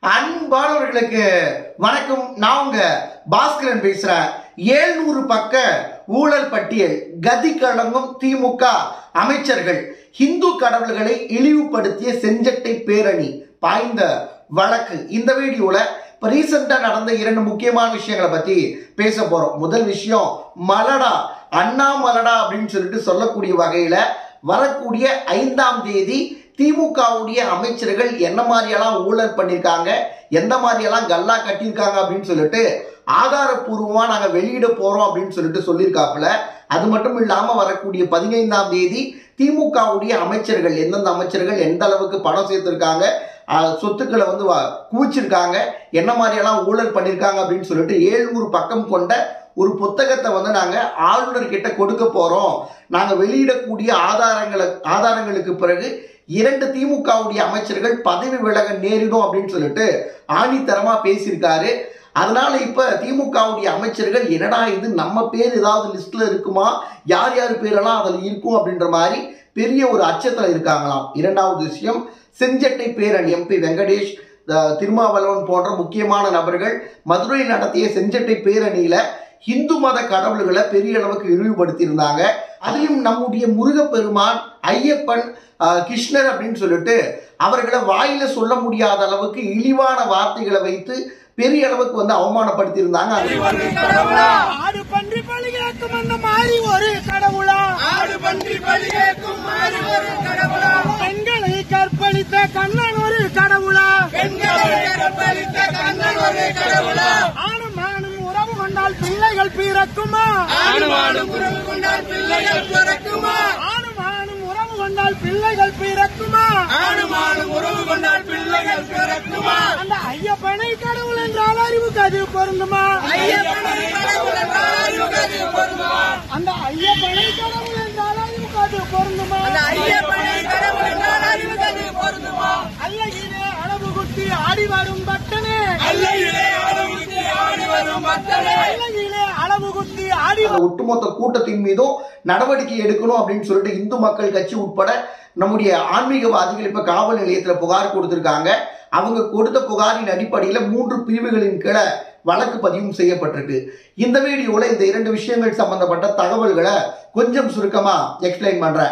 அன்பானவர்களுக்கு வணக்கம் நான் உங்க பாஸ்கரன் பேசுறேன் ஏழ்நூறு பக்க ஊழல் பட்டியல் கதி கலங்கும் திமுக அமைச்சர்கள் இந்து கடவுள்களை இழிவுபடுத்திய செஞ்சட்டை பேரணி பாய்ந்த வழக்கு இந்த வீடியோல இப்போ ரீசெண்டாக நடந்த இரண்டு முக்கியமான விஷயங்களை பற்றி பேச போகிறோம் முதல் விஷயம் மலடா அண்ணா மலடா அப்படின்னு சொல்லிட்டு சொல்லக்கூடிய வகையில் வரக்கூடிய ஐந்தாம் தேதி திமுகவுடைய அமைச்சர்கள் என்ன மாதிரியெல்லாம் ஊழல் பண்ணியிருக்காங்க எந்த மாதிரியெல்லாம் கல்லா கட்டியிருக்காங்க அப்படின்னு சொல்லிட்டு ஆதாரப்பூர்வமாக நாங்கள் வெளியிட போகிறோம் அப்படின்னு சொல்லிட்டு சொல்லியிருக்காப்புல அது மட்டும் இல்லாமல் வரக்கூடிய பதினைந்தாம் தேதி திமுகவுடைய அமைச்சர்கள் எந்தெந்த அமைச்சர்கள் எந்த அளவுக்கு பணம் சேர்த்துருக்காங்க அஹ், சொத்துக்களை வந்து வ- குவிச்சிருக்காங்க என்ன மாதிரியெல்லாம் ஊழல் பண்ணியிருக்காங்க அப்படின்னு சொல்லிட்டு ஏழ்நூறு பக்கம் கொண்ட ஒரு புத்தகத்தை வந்து நாங்கள் ஆளுநர் கிட்ட கொடுக்க போகிறோம் நாங்கள் வெளியிடக்கூடிய ஆதாரங்களை ஆதாரங்களுக்கு பிறகு இரண்டு திமுகவுடைய அமைச்சர்கள் பதவி விலக நேரிடும் அப்படின்னு சொல்லிட்டு ஆணித்தரமாக பேசியிருக்காரு அதனால இப்ப திமுகவுடைய அமைச்சர்கள் என்னடா இது நம்ம பேர் ஏதாவது லிஸ்ட்ல இருக்குமா யார் யார் பேரெல்லாம் அதில் இருக்கும் அப்படின்ற மாதிரி பெரிய ஒரு அச்சத்தில் இருக்காங்களாம் இரண்டாவது விஷயம் செஞ்சட்டை பேரன் எம்பி வெங்கடேஷ் அஹ், திருமாவளவன் போன்ற முக்கியமான நபர்கள் மதுரையில் நடத்திய செஞ்சட்டை பேரணியில இந்து மத கடவுள்களை பெரிய அளவுக்கு இழிவுபடுத்தியிருந்தாங்க அதிலும் நம்முடைய முருகப்பெருமான் ஐயப்பன் அஹ், கிருஷ்ணர் அப்படின்னு சொல்லிட்டு அவர்களை வாயில சொல்ல முடியாத அளவுக்கு இழிவான வார்த்தைகளை வைத்து பெரிய அளவுக்கு வந்து அவமானப்படுத்தியிருந்தாங்க அது ஆடு பன்றி பலி கேட்கும் அந்த மாதிரி ஒரு கடவுளா ஆடு பன்றி பலி கேட்கும் மாறி ஒரு கடவுளா பெண்களை கற்பழித்த கண்ணன் ஒரு கடவுளா பெண்களை கற்பழித்த கண்ணன் ஒரு கடவுளா ஆணும் ஆணும் உறவு கொண்டால் பிள்ளைகள் பிறக்குமா ஆணுமானும் உறவு கொண்டால் பிள்ளைகள் பிறக்குமா ஆணும் ஆணும் உறவு கொண்டால் பிள்ளைகள் பிறக்குமா ஆணுமானும் உறவு கொண்டால் பிள்ளைகள் பிறக்குமா அந்த ஐயப்பனை கடவுள் என்றால் அறிவுக்கு அது பொருந்துமா ஐயப்பனை கடவுள் என்றால் அறிவுகது பொருந்துமா அந்த ஐயப்பனை கடவுள் என்றால் அறிவுக்கு அது பொருந்துமா அந்த ஐயப்பனை கடவுள் என்றால் அறிவுகது பொருந்துமா அல்லையிலே அளவு குத்தி ஆடி வரும் பக்தனே அல்லையிலே அளவுக்கு ஆடி வரும் பக்தரே அல்லையிலே அளவு குத்தி ஆடி அந்த ஒட்டுமொத்த கூட்டத்தின் மீதும் நடவடிக்கை எடுக்கணும் அப்படின்னு சொல்லிட்டு இந்து மக்கள் கட்சி உட்பட நம்முடைய ஆன்மீகவாதிகள் இப்ப காவல் நிலையத்துல புகார் கொடுத்திருக்காங்க அவங்க கொடுத்த புகாரின் அடிப்படையில் மூன்று பிரிவுகளின் கீழே வழக்கு பதிவும் செய்யப்பட்டிருக்கு இந்த வீடியோல இந்த இரண்டு விஷயங்கள் சம்பந்தப்பட்ட தகவல்களை கொஞ்சம் சுருக்கமா எக்ஸ்பிளைன் பண்றேன்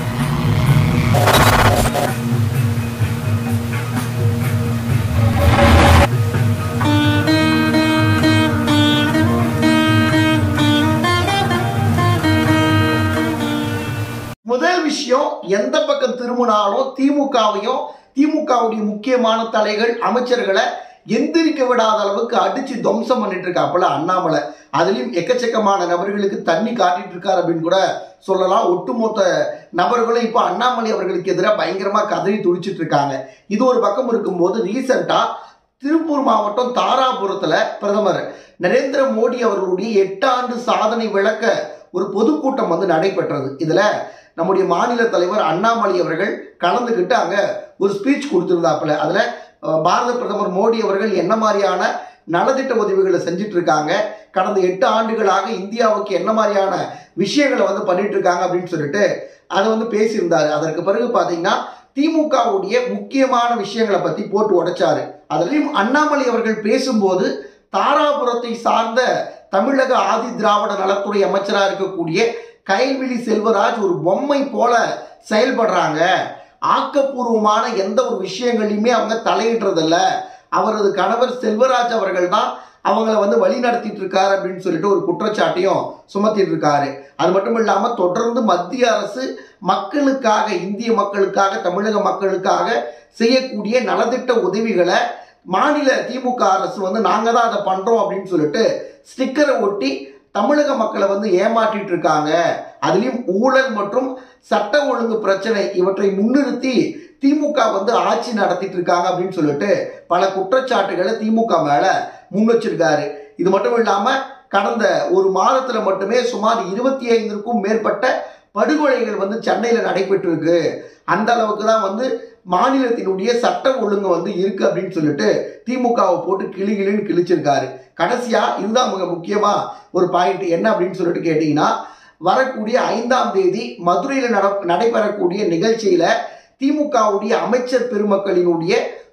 முதல் விஷயம் எந்த பக்கம் திரும்பினாலும் திமுகவையும் திமுகவுடைய முக்கியமான தலைகள் அமைச்சர்களை எந்திரிக்க விடாத அளவுக்கு அடிச்சு துவம்சம் பண்ணிட்டு இருக்காப்புல அண்ணாமலை அதுலயும் எக்கச்சக்கமான நபர்களுக்கு தண்ணி காட்டிட்டு இருக்காரு அப்படின்னு கூட சொல்லலாம் ஒட்டுமொத்த நபர்களும் இப்போ அண்ணாமலை அவர்களுக்கு எதிராக பயங்கரமா கதறி துடிச்சிட்டு இருக்காங்க இது ஒரு பக்கம் இருக்கும்போது ரீசெண்டா திருப்பூர் மாவட்டம் தாராபுரத்துல பிரதமர் நரேந்திர மோடி அவர்களுடைய எட்டு ஆண்டு சாதனை விளக்க ஒரு பொதுக்கூட்டம் வந்து நடைபெற்றது இதுல நம்முடைய மாநில தலைவர் அண்ணாமலை அவர்கள் கலந்துக்கிட்டு அங்க ஒரு ஸ்பீச் கொடுத்திருந்தாப்புல அதுல அஹ், பாரத பிரதமர் மோடி அவர்கள் என்ன மாதிரியான நலத்திட்ட உதவிகளை செஞ்சுட்டு இருக்காங்க கடந்த எட்டு ஆண்டுகளாக இந்தியாவுக்கு என்ன மாதிரியான விஷயங்களை வந்து பண்ணிட்டு இருக்காங்க அப்படின்னு சொல்லிட்டு அதை வந்து பேசியிருந்தாரு அதற்கு பிறகு பாத்தீங்கன்னா திமுகவுடைய முக்கியமான விஷயங்களை பத்தி போட்டு உடைச்சாரு அதுலயும் அண்ணாமலை அவர்கள் பேசும்போது தாராபுரத்தை சார்ந்த தமிழக ஆதி திராவிட நலத்துறை அமைச்சராக இருக்கக்கூடிய கைல்விழி செல்வராஜ் ஒரு பொம்மை போல செயல்படுறாங்க ஆக்கப்பூர்வமான எந்த ஒரு விஷயங்களையுமே அவங்க தலையிடுறதில்ல அவரது கணவர் செல்வராஜ் அவர்கள் தான் அவங்கள வந்து வழி நடத்திட்டு இருக்காரு அப்படின்னு சொல்லிட்டு ஒரு குற்றச்சாட்டையும் சுமத்திட்டு இருக்காரு அது மட்டும் இல்லாம தொடர்ந்து மத்திய அரசு மக்களுக்காக இந்திய மக்களுக்காக தமிழக மக்களுக்காக செய்யக்கூடிய நலத்திட்ட உதவிகளை மாநில திமுக அரசு வந்து நாங்க தான் அதை பண்றோம் அப்படின்னு சொல்லிட்டு ஸ்டிக்கரை ஒட்டி தமிழக மக்களை வந்து ஏமாற்றிட்டு இருக்காங்க அதுலயும் ஊழல் மற்றும் சட்ட ஒழுங்கு பிரச்சனை இவற்றை முன்னிறுத்தி திமுக வந்து ஆட்சி நடத்திட்டு இருக்காங்க அப்படின்னு சொல்லிட்டு பல குற்றச்சாட்டுகளை திமுக மேல முன் வச்சிருக்காரு இது மட்டும் இல்லாம கடந்த ஒரு மாதத்துல மட்டுமே சுமார் இருபத்தி ஐந்திற்கும் மேற்பட்ட படுகொலைகள் வந்து சென்னையில நடைபெற்று இருக்கு அந்த அளவுக்கு தான் வந்து மாநிலத்தினுடைய சட்ட ஒழுங்கு வந்து இருக்கு அப்படின்னு சொல்லிட்டு திமுகவை போட்டு கிளி கிளின்னு கிழிச்சிருக்காரு கடைசியா இதுதான் மிக முக்கியமா ஒரு பாயிண்ட் என்ன அப்படின்னு சொல்லிட்டு கேட்டீங்கன்னா வரக்கூடிய ஐந்தாம் தேதி மதுரையில் நட நடைபெறக்கூடிய நிகழ்ச்சியில திமுகவுடைய அமைச்சர் பெருமக்களினுடைய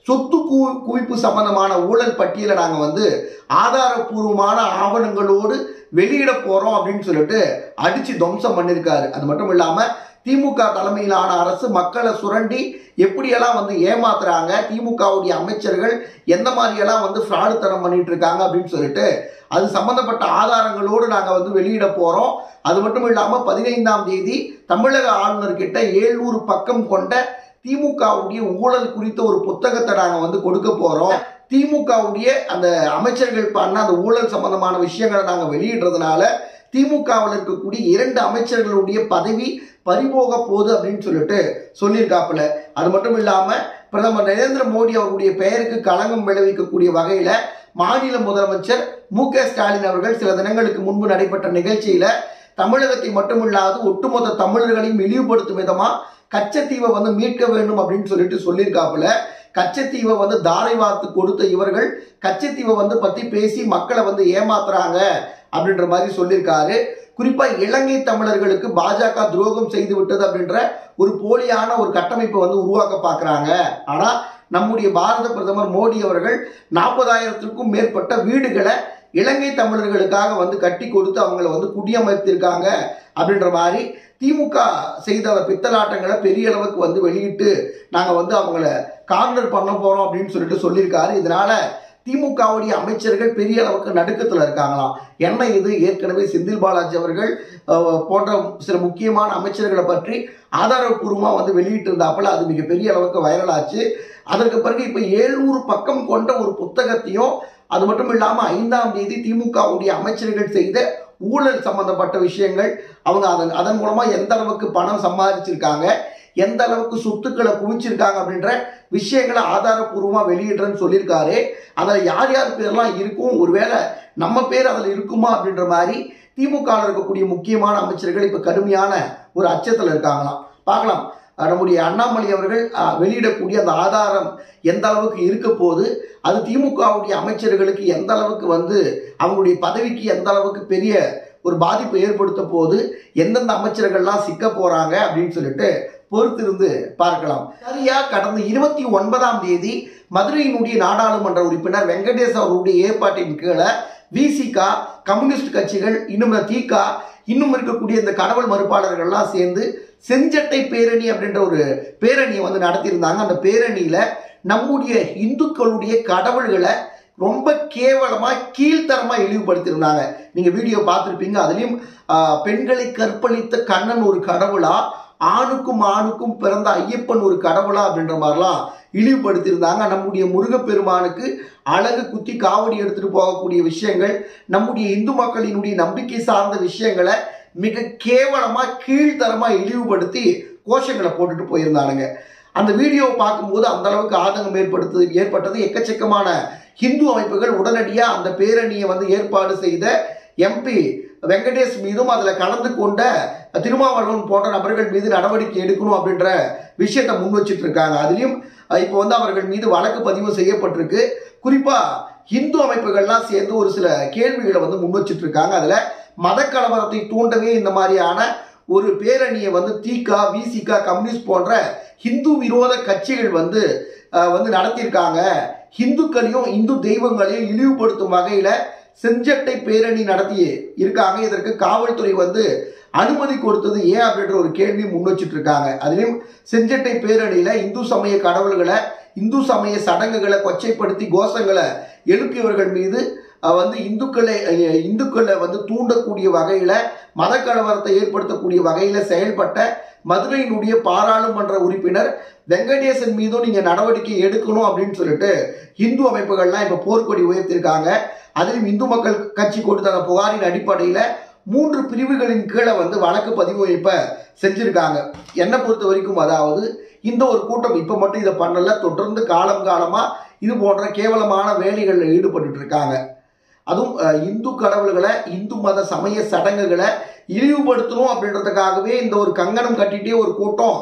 சொத்து கு குவிப்பு சம்பந்தமான ஊழல் பட்டியலை நாங்கள் வந்து ஆதாரப்பூர்வமான ஆவணங்களோடு வெளியிட போறோம் அப்படின்னு சொல்லிட்டு அடிச்சு துவம்சம் பண்ணியிருக்காரு அது மட்டும் இல்லாம திமுக தலைமையிலான அரசு மக்களை சுரண்டி எப்படியெல்லாம் வந்து ஏமாத்துறாங்க திமுகவுடைய அமைச்சர்கள் எந்த மாதிரியெல்லாம் வந்து ஃப்ராடுத்தனம் பண்ணிட்டு இருக்காங்க அப்படின்னு சொல்லிட்டு அது சம்பந்தப்பட்ட ஆதாரங்களோடு நாங்கள் வந்து வெளியிட போறோம் அது மட்டும் இல்லாமல் பதினைந்தாம் தேதி தமிழக ஆளுநர்கிட்ட ஏழ்நூறு பக்கம் கொண்ட திமுகவுடைய ஊழல் குறித்த ஒரு புத்தகத்தை நாங்கள் வந்து கொடுக்க போறோம் திமுகவுடைய அந்த அமைச்சர்கள் பண்ண அந்த ஊழல் சம்பந்தமான விஷயங்களை நாங்கள் வெளியிடுறதுனால திமுகவில் இருக்கக்கூடிய இரண்டு அமைச்சர்களுடைய பதவி பறிபோக போகுது அப்படின்னு சொல்லிட்டு சொல்லியிருக்காப்புல அது மட்டும் இல்லாம பிரதமர் நரேந்திர மோடி அவருடைய பெயருக்கு களங்கம் விளைவிக்கக்கூடிய வகையில மாநில முதலமைச்சர் மு க ஸ்டாலின் அவர்கள் சில தினங்களுக்கு முன்பு நடைபெற்ற நிகழ்ச்சியில தமிழகத்தை மட்டுமில்லாது ஒட்டுமொத்த தமிழர்களையும் இழிவுபடுத்தும் விதமா கச்சத்தீவை வந்து மீட்க வேண்டும் அப்படின்னு சொல்லிட்டு சொல்லியிருக்காப்புல கச்சத்தீவை வந்து தாரை வார்த்து கொடுத்த இவர்கள் கச்சத்தீவை வந்து பத்தி பேசி மக்களை வந்து ஏமாத்துறாங்க அப்படின்ற மாதிரி சொல்லியிருக்காரு குறிப்பா இலங்கை தமிழர்களுக்கு பாஜக துரோகம் செய்து விட்டது அப்படின்ற ஒரு போலியான ஒரு கட்டமைப்பை வந்து உருவாக்க பார்க்கறாங்க ஆனா நம்முடைய பாரத பிரதமர் மோடி அவர்கள் நாற்பதாயிரத்திற்கும் மேற்பட்ட வீடுகளை இலங்கை தமிழர்களுக்காக வந்து கட்டி கொடுத்து அவங்கள வந்து குடியமர்த்திருக்காங்க அப்படின்ற மாதிரி திமுக செய்த அந்த பித்தலாட்டங்களை பெரிய அளவுக்கு வந்து வெளியிட்டு நாங்கள் வந்து அவங்கள கார்னர் பண்ண போறோம் அப்படின்னு சொல்லிட்டு சொல்லியிருக்காரு இதனால திமுகவுடைய அமைச்சர்கள் பெரிய அளவுக்கு நடுக்கத்தில் இருக்காங்களாம் என்ன இது ஏற்கனவே செந்தில் பாலாஜி அவர்கள் அஹ், போன்ற சில முக்கியமான அமைச்சர்களை பற்றி ஆதாரப்பூர்வமாக வந்து வெளியிட்டு இருந்தாப்புல அது மிகப்பெரிய அளவுக்கு வைரலாச்சு அதற்கு பிறகு இப்போ ஏழ்நூறு பக்கம் கொண்ட ஒரு புத்தகத்தையும் அது மட்டும் இல்லாமல் ஐந்தாம் தேதி திமுகவுடைய அமைச்சர்கள் செய்த ஊழல் சம்பந்தப்பட்ட விஷயங்கள் அவங்க அதன் அதன் மூலமாக எந்த அளவுக்கு பணம் சம்பாதிச்சிருக்காங்க எந்த அளவுக்கு சொத்துக்களை குவிச்சிருக்காங்க அப்படின்ற விஷயங்களை ஆதாரப்பூர்வமாக வெளியிடுறேன்னு சொல்லியிருக்காரு அதில் யார் யார் பேர்லாம் இருக்கும் ஒருவேளை நம்ம பேர் அதில் இருக்குமா அப்படின்ற மாதிரி திமுக இருக்கக்கூடிய முக்கியமான அமைச்சர்கள் இப்போ கடுமையான ஒரு அச்சத்தில் இருக்காங்களாம் பார்க்கலாம் அஹ் நம்முடைய அண்ணாமலை அவர்கள் அஹ், வெளியிடக்கூடிய அந்த ஆதாரம் எந்த அளவுக்கு இருக்க போது அது திமுகவுடைய அமைச்சர்களுக்கு எந்த அளவுக்கு வந்து அவங்களுடைய பதவிக்கு எந்த அளவுக்கு பெரிய ஒரு பாதிப்பு ஏற்படுத்த போது எந்தெந்த அமைச்சர்கள்லாம் சிக்க போறாங்க அப்படின்னு சொல்லிட்டு பொறுத்திருந்து பார்க்கலாம் சரியா கடந்த இருபத்தி ஒன்பதாம் தேதி மதுரையினுடைய நாடாளுமன்ற உறுப்பினர் வெங்கடேஷ் அவருடைய ஏற்பாட்டின் கீழே விசிகா கம்யூனிஸ்ட் கட்சிகள் இன்னும் திக இன்னும் இருக்கக்கூடிய இந்த கடவுள் மறுப்பாளர்கள்லாம் சேர்ந்து செஞ்சட்டை பேரணி அப்படின்ற ஒரு பேரணியை வந்து நடத்தியிருந்தாங்க அந்த பேரணியில நம்முடைய இந்துக்களுடைய கடவுள்களை ரொம்ப கேவலமா கீழ்த்தரமா இழிவுபடுத்தியிருந்தாங்க நீங்க வீடியோ பார்த்துருப்பீங்க அதுலயும் ஆஹ், பெண்களை கற்பழித்த கண்ணன் ஒரு கடவுளா ஆணுக்கும் ஆணுக்கும் பிறந்த ஐயப்பன் ஒரு கடவுளா அப்படின்ற மாதிரிலாம் இழிவுபடுத்தியிருந்தாங்க நம்முடைய முருகப்பெருமானுக்கு அழகு குத்தி காவடி எடுத்துட்டு போகக்கூடிய விஷயங்கள் நம்முடைய இந்து மக்களினுடைய நம்பிக்கை சார்ந்த விஷயங்களை மிக கேவலமா கீழ்த்தரமா இழிவுபடுத்தி கோஷங்களை போட்டுட்டு போயிருந்தானுங்க அந்த வீடியோவை பார்க்கும்போது அந்த அளவுக்கு ஆதங்கம் ஏற்படுத்தது ஏற்பட்டது எக்கச்சக்கமான ஹிந்து அமைப்புகள் உடனடியாக அந்த பேரணியை வந்து ஏற்பாடு செய்த எம்பி வெங்கடேஷ் மீதும் அதில் கலந்து கொண்ட திருமாவளவன் போன்ற நபர்கள் மீது நடவடிக்கை எடுக்கணும் அப்படின்ற விஷயத்தை முன் வச்சிட்டு இருக்காங்க அதுலேயும் இப்போ வந்து அவர்கள் மீது வழக்கு பதிவு செய்யப்பட்டிருக்கு குறிப்பாக இந்து அமைப்புகள்லாம் சேர்ந்து ஒரு சில கேள்விகளை வந்து முன் வச்சிட்டு இருக்காங்க அதில் மத கலவரத்தை தூண்டவே இந்த மாதிரியான ஒரு பேரணியை வந்து திக விசிக கம்யூனிஸ்ட் போன்ற ஹிந்து விரோத கட்சிகள் வந்து அஹ், வந்து நடத்தியிருக்காங்க இந்துக்களையும் இந்து தெய்வங்களையும் இழிவுபடுத்தும் வகையில செஞ்சட்டை பேரணி நடத்தி இருக்காங்க இதற்கு காவல்துறை வந்து அனுமதி கொடுத்தது ஏன் அப்படின்ற ஒரு கேள்வி முன் வச்சிட்டு இருக்காங்க அதுலயும் செஞ்சட்டை பேரணியில இந்து சமய கடவுள்களை இந்து சமய சடங்குகளை கொச்சைப்படுத்தி கோஷங்களை எழுப்பியவர்கள் மீது அஹ், வந்து இந்துக்களை அஹ், இந்துக்களை வந்து தூண்டக்கூடிய வகையில மத கலவரத்தை ஏற்படுத்தக்கூடிய வகையில செயல்பட்ட மதுரையினுடைய பாராளுமன்ற உறுப்பினர் வெங்கடேசன் மீதும் நீங்க நடவடிக்கை எடுக்கணும் அப்படின்னு சொல்லிட்டு இந்து அமைப்புகள்லாம் இப்ப போர்க்கொடி உயர்த்திருக்காங்க அதிலும் இந்து மக்கள் கட்சி கொடுத்த அந்த புகாரின் அடிப்படையில மூன்று பிரிவுகளின் கீழே வந்து வழக்கு பதிவு இப்ப செஞ்சிருக்காங்க என்னை பொறுத்த வரைக்கும் அதாவது இந்த ஒரு கூட்டம் இப்ப மட்டும் இதை பண்ணல தொடர்ந்து காலம் காலமா இது போன்ற கேவலமான வேலைகளில் ஈடுபட்டு இருக்காங்க அதுவும் அஹ், இந்து கடவுள்களை இந்து மத சமய சடங்குகளை இழிவுபடுத்தணும் அப்படின்றதுக்காகவே இந்த ஒரு கங்கணம் கட்டிட்டே ஒரு கூட்டம்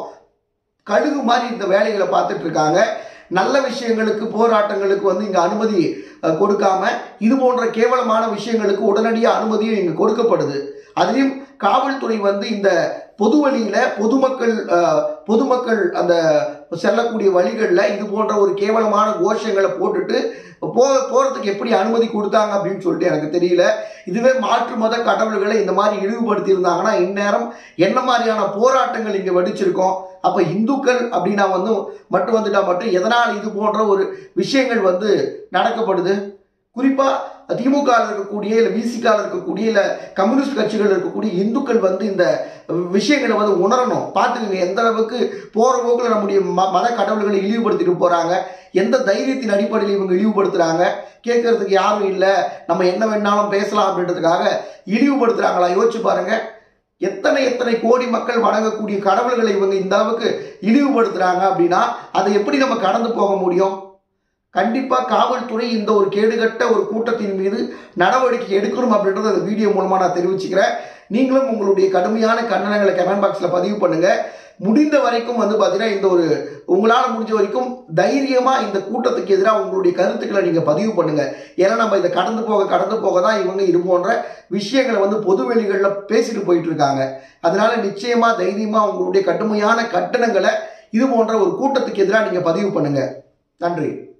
கழுகு மாதிரி இந்த வேலைகளை பார்த்துட்டு இருக்காங்க நல்ல விஷயங்களுக்கு போராட்டங்களுக்கு வந்து இங்கே அனுமதி அஹ், கொடுக்காம இது போன்ற கேவலமான விஷயங்களுக்கு உடனடியாக அனுமதியும் இங்கே கொடுக்கப்படுது அதுலேயும் காவல்துறை வந்து இந்த பொது வழியில பொதுமக்கள் அஹ், பொதுமக்கள் அந்த செல்லக்கூடிய வழிகளில் இது போன்ற ஒரு கேவலமான கோஷங்களை போட்டுட்டு போ போறதுக்கு எப்படி அனுமதி கொடுத்தாங்க அப்படின்னு சொல்லிட்டு எனக்கு தெரியல இதுவே மாற்று மத கடவுள்களை இந்த மாதிரி இழிவுபடுத்தி இருந்தாங்கன்னா இந்நேரம் என்ன மாதிரியான போராட்டங்கள் இங்க வெடிச்சிருக்கோம் அப்ப இந்துக்கள் அப்படின்னா வந்து மட்டும் வந்துட்டா மட்டும் எதனால் இது போன்ற ஒரு விஷயங்கள் வந்து நடக்கப்படுது குறிப்பா திமுக ல இருக்கக்கூடிய இல்ல விசிகால இருக்கக்கூடிய இல்ல கம்யூனிஸ்ட் கட்சிகள் இருக்கக்கூடிய இந்துக்கள் வந்து இந்த விஷயங்களை வந்து உணரணும் பார்த்துக்கங்க எந்த அளவுக்கு போற போக்குல நம்முடைய ம- மத கடவுள்களை இழிவுபடுத்திட்டு போறாங்க எந்த தைரியத்தின் அடிப்படையில் இவங்க இழிவுபடுத்துறாங்க கேட்கறதுக்கு யாரும் இல்லை நம்ம என்ன வேணாலும் பேசலாம் அப்படின்றதுக்காக இழிவுபடுத்துறாங்களா யோசிச்சு பாருங்க எத்தனை எத்தனை கோடி மக்கள் வணங்கக்கூடிய கடவுள்களை இவங்க இந்த அளவுக்கு இழிவுபடுத்துறாங்க அப்படின்னா அதை எப்படி நம்ம கடந்து போக முடியும் கண்டிப்பா காவல்துறை இந்த ஒரு கேடுகட்ட ஒரு கூட்டத்தின் மீது நடவடிக்கை எடுக்கணும் அப்படின்றத அந்த வீடியோ மூலமா நான் தெரிவிச்சுக்கிறேன் நீங்களும் உங்களுடைய கடுமையான கண்டனங்களை கமெண்ட் பாக்ஸ்ல பதிவு பண்ணுங்க முடிந்த வரைக்கும் வந்து பார்த்தீங்கன்னா இந்த ஒரு உங்களால் முடிஞ்ச வரைக்கும் தைரியமா இந்த கூட்டத்துக்கு எதிராக உங்களுடைய கருத்துக்களை நீங்க பதிவு பண்ணுங்க ஏன்னா நம்ம இதை கடந்து போக கடந்து போக தான் இவங்க இது போன்ற விஷயங்களை வந்து பொது வெளிகளில் பேசிட்டு போயிட்டு இருக்காங்க அதனால நிச்சயமா தைரியமா உங்களுடைய கடுமையான கட்டணங்களை இது போன்ற ஒரு கூட்டத்துக்கு எதிராக நீங்க பதிவு பண்ணுங்க நன்றி